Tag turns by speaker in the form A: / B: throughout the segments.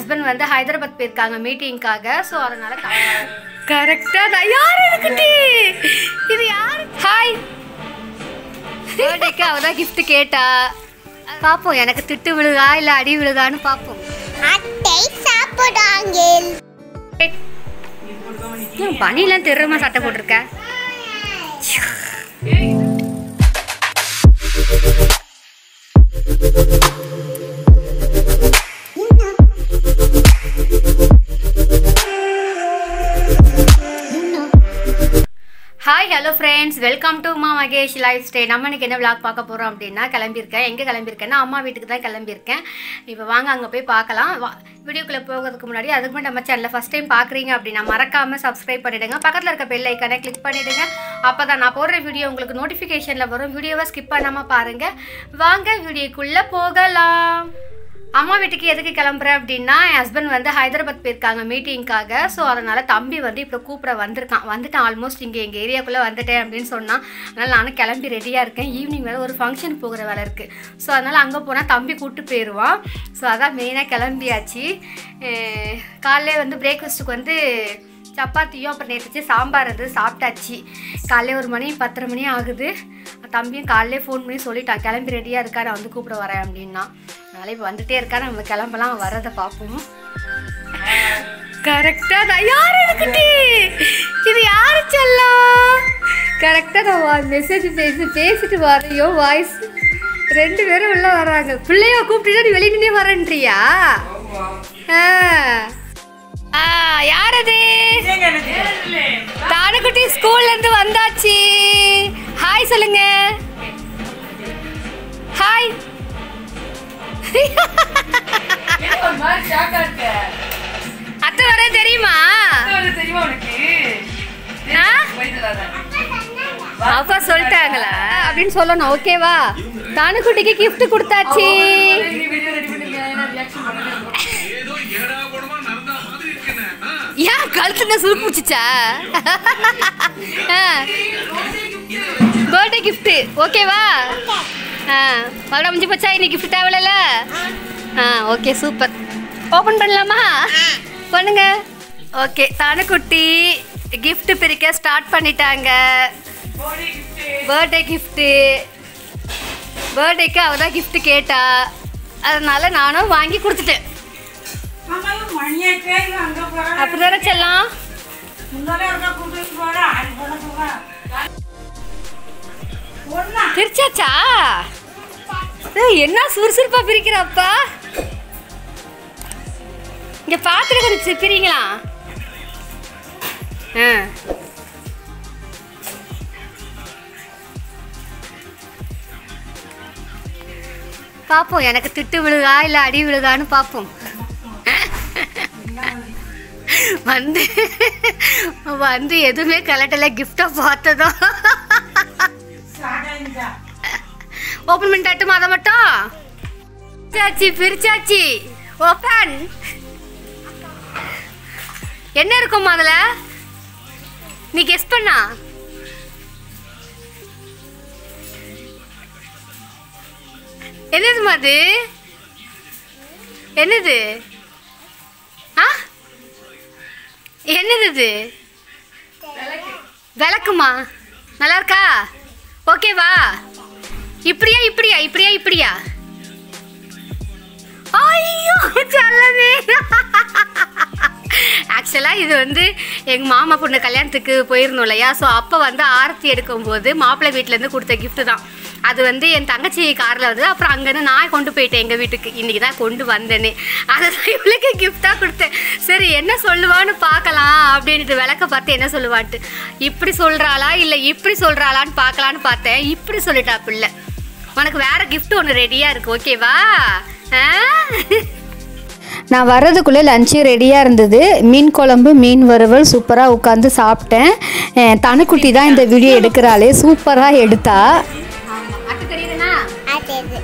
A: Husband வந்து ஹைதராபாத் போயிருக்காங்க மீட்டிங்காக so அதனால கரெக்டாக தான் யார் இருக்குட்டி இது யார் ஹாய் பர்த்டேக்கு அவ தான் gift கேட்டா பார்ப்போம் எனக்கு திட்டு விழுதா இல்லை அடி விழுதான்னு பார்ப்போம்
B: அட்டை சாப்பிடாங்க
A: ஏன் பனிலாம் திரும்ப சட்டை போட்டிருக்க hi hello friends welcome to Uma Mahesh lifestyle நம்ம இன்னைக்கு என்ன விளாக் பார்க்க போகிறோம் அப்படின்னா கிளம்பியிருக்கேன் எங்கே கிளம்பியிருக்கேன்னா அம்மா வீட்டுக்கு தான் கிளம்பியிருக்கேன் இப்போ வாங்க அங்கே போய் பார்க்கலாம் வா வீடியோக்குள்ளே போகிறதுக்கு முன்னாடி அதுக்கு முன்னாடி நம்ம சேனலில் ஃபஸ்ட் டைம் பார்க்குறீங்க அப்படின்னா மறக்காமல் சப்ஸ்கிரைப் பண்ணிவிடுங்க பக்கத்தில் இருக்க பெல் ஐக்கானை கிளிக் பண்ணிவிடுங்க அப்போ தான் நான் போடுற வீடியோ உங்களுக்கு நோட்டிஃபிகேஷனில் வரும் வீடியோவை ஸ்கிப் பண்ணாமல் பாருங்கள் வாங்க வீடியோக்குள்ளே போகலாம் அம்மா வீட்டுக்கு எதுக்கு கிளம்புறேன் அப்படின்னா என் ஹஸ்பண்ட் வந்து ஹைதராபாத் போயிருக்காங்க மீட்டிங்காக ஸோ அதனால் தம்பி வந்து இப்போ கூப்பிட வந்திருக்கான் வந்துட்டான் ஆல்மோஸ்ட் இங்கே எங்கள் ஏரியாக்குள்ளே வந்துட்டேன் அப்படின்னு சொன்னான் அதனால் நானும் கிளம்பி ரெடியாக இருக்கேன் ஈவினிங் வேறு ஒரு ஃபங்க்ஷன் போகிற வேலை இருக்குது ஸோ அதனால் அங்கே போனால் தம்பி கூப்பிட்டு போயிடுவான் ஸோ அதான் மெயினாக கிளம்பியாச்சு அஹ் காலையிலே வந்து பிரேக்ஃபாஸ்ட்டுக்கு வந்து சப்பாத்தியும் அப்புறம் நேற்று சாம்பார் அது சாப்பிட்டாச்சு காலையில் ஒரு மணி பத்தரை மணி ஆகுது தம்பியும் காலையிலே ஃபோன் பண்ணி சொல்லிட்டான் கிளம்பி ரெடியாக இருக்கா நான் வந்து கூப்பிட வரேன் அப்படின்னா அதனால் இப்போ வந்துட்டே இருக்கா நம்ம கிளம்பலாம் அவன் வரதை பார்ப்போம் கரெக்டாக தான் யார் இருக்குட்டி இது யாரு செல்லம் கரெக்டாக நான் மெசேஜ் பேசி பேசிட்டு வரையோ வாய்ஸ் ரெண்டு பேரும் உள்ள வராங்க பிள்ளைய கூப்பிட்டு நீ வெளியே நின்னே வரேன்றியா ஆ ஆ யார் அது தானுக்குட்டி ஸ்கூல்ல இருந்து வந்தாச்சு ஹாய் சொல்லுங்க ஹாய் அத்தை வர தெரியுமா ஆ? அப்பா சொல்லிட்டாங்களா அப்படின்னு சொல்லணும் ஓகேவா தானுக்குட்டிக்கு gift கொடுத்தாச்சு ஏன் கழுத்துல சுருக்கு பிடிச்சிச்சா பர்த்டே கிஃப்ட்டு ஓகேவா ஆ மறுபடியும் முடிஞ்சு போச்சா இன்னைக்கு கிஃப்ட் தேவையில்ல ஆ ஓகே சூப்பர் ஓப்பன் பண்ணலாமா பண்ணுங்க ஓகே தானுக்குட்டி gift பிரிக்க ஸ்டார்ட் பண்ணிட்டாங்க பர்த்டே கிஃப்ட்டு பர்த்டேக்கு அவ தான் gift கேட்டா அதனால நானும் வாங்கி கொடுத்துட்டேன் அப்படிதானே செல்லாம் பிரிச்சாச்சா ஏய், என்ன சுறுசுறுப்பா பிரிக்கிறப்பா இங்க பாத்துட்டு கொஞ்சம் பிரிங்களா ஆ பார்ப்போம் எனக்கு திட்டு விழுதா இல்லை அடி விழுதான்னு பார்ப்போம் வந்து வந்து எதுவுமே கலட்டல கிஃப்டா பார்த்ததும் ஓப்பன் பண்ணிட்டாட்டுமா அதை மட்டும் பிரிச்சாச்சு பிரிச்சாச்சு ஓப்பன் என்ன இருக்கும் அதுல நீ கெஸ் பண்ணா என்னதுமா அது என்னது ஆ என்னது இது விளக்குமா நல்லா இருக்கா ஓகேவா இப்படியா இப்படியா இப்படியா இப்படியா ஐயோ சொல்லவே ஆக்சுவலாக இது வந்து எங்கள் மாமா பொண்ணு கல்யாணத்துக்கு போயிருந்தோம் இல்லையா ஸோ அப்போ வந்து ஆரத்தி எடுக்கும்போது மாப்பிள்ளை வீட்டிலேருந்து கொடுத்த gift தான் அது வந்து என் தங்கச்சி காரில் வந்து அப்புறம் அங்கேருந்து நான் கொண்டு போயிட்டேன் எங்கள் வீட்டுக்கு இன்றைக்கி தான் கொண்டு வந்தேனே அதை தான் இவளுக்கு கிஃப்டாக கொடுத்தேன் சரி என்ன சொல்லுவான்னு பார்க்கலாம் அப்படின்ட்டு விளக்க பார்த்து என்ன சொல்லுவான்ட்டு இப்படி சொல்கிறாளா இல்லை இப்படி சொல்கிறாளான்னு பார்க்கலான்னு பார்த்தேன் இப்படி சொல்லிட்டா பிள்ளை உனக்கு வேற gift ஒன்று ரெடியாக இருக்கு ஓகேவா ஆ
C: நான் வர்றதுக்குள்ளே லஞ்சு ரெடியாக இருந்தது மீன் குழம்பு மீன் வறுவல் சூப்பராக உட்காந்து சாப்பிட்டேன் அஹ் தனுக்குட்டி தான் இந்த வீடியோ எடுக்கிறாளே சூப்பராக எடுத்தா
A: அட்டு தெரியுதுண்ணா
B: அது இது.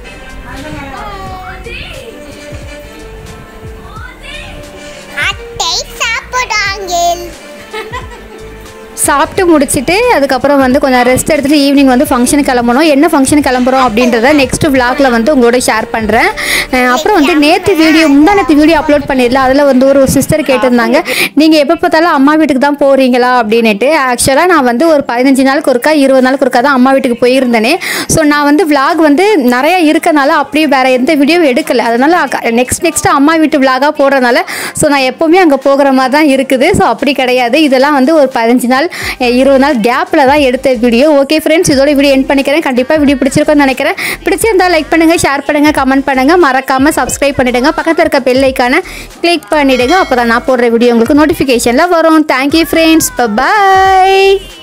B: அட்டை சாப்பிடாங்க
C: சாப்பிட்டு முடிச்சிட்டு அதுக்கப்புறம் வந்து கொஞ்சம் ரெஸ்ட் எடுத்துகிட்டு ஈவினிங் வந்து ஃபங்க்ஷன் கிளம்பணும் என்ன ஃபங்க்ஷன் கிளம்புறோம் அப்படின்றத நெக்ஸ்ட் vlogல வந்து உங்களோட ஷேர் பண்ணுறேன் அஹ் அப்புறம் வந்து நேற்று வீடியோ முந்தானத்து வீடியோ அப்லோட் பண்ணிடல அதில் வந்து ஒரு சிஸ்டர் கேட்டிருந்தாங்க நீங்கள் எப்போ பார்த்தாலும் அம்மா வீட்டுக்கு தான் போகிறீங்களா அப்படின்னுட்டு ஆக்சுவலாக நான் வந்து ஒரு பதினஞ்சு நாளுக்கு ஒருக்கா இருபது நாளுக்கு ஒருக்கா தான் அம்மா வீட்டுக்கு போயிருந்தேனே ஸோ நான் வந்து vlog வந்து நிறைய இருக்கனால அப்படியே வேறு எந்த வீடியோவும் எடுக்கல அதனால் நெக்ஸ்ட் நெக்ஸ்ட் அம்மா வீட்டு விலாகாக போடுறதுனால ஸோ நான் எப்போவுமே அங்கே போகிற மாதிரி தான் இருக்குது ஸோ அப்படி கிடையாது இதெல்லாம் வந்து ஒரு பதினஞ்சு நாள் அஹ் இருபது நாள் கேப்பில் தான் எடுத்த வீடியோ ஓகே ஃப்ரெண்ட்ஸ் இதோட வீடியோ என் பண்ணிக்கிறேன் கண்டிப்பாக வீடியோ பிடிச்சிருக்கோன்னு நினைக்கிறேன் பிடிச்சிருந்தா லைக் பண்ணுங்கள் ஷேர் பண்ணுங்கள் கமெண்ட் பண்ணுங்கள் மறக்காமல் சப்ஸ்கிரைப் பண்ணிவிடுங்க பக்கத்தில் இருக்க பெல் ஐக்கானை கிளிக் பண்ணிவிடுங்க அப்போ தான் நான் போடுற வீடியோ உங்களுக்கு நோட்டிஃபிகேஷனில் வரும் தேங்க்யூ ஃப்ரெண்ட்ஸ் பாய்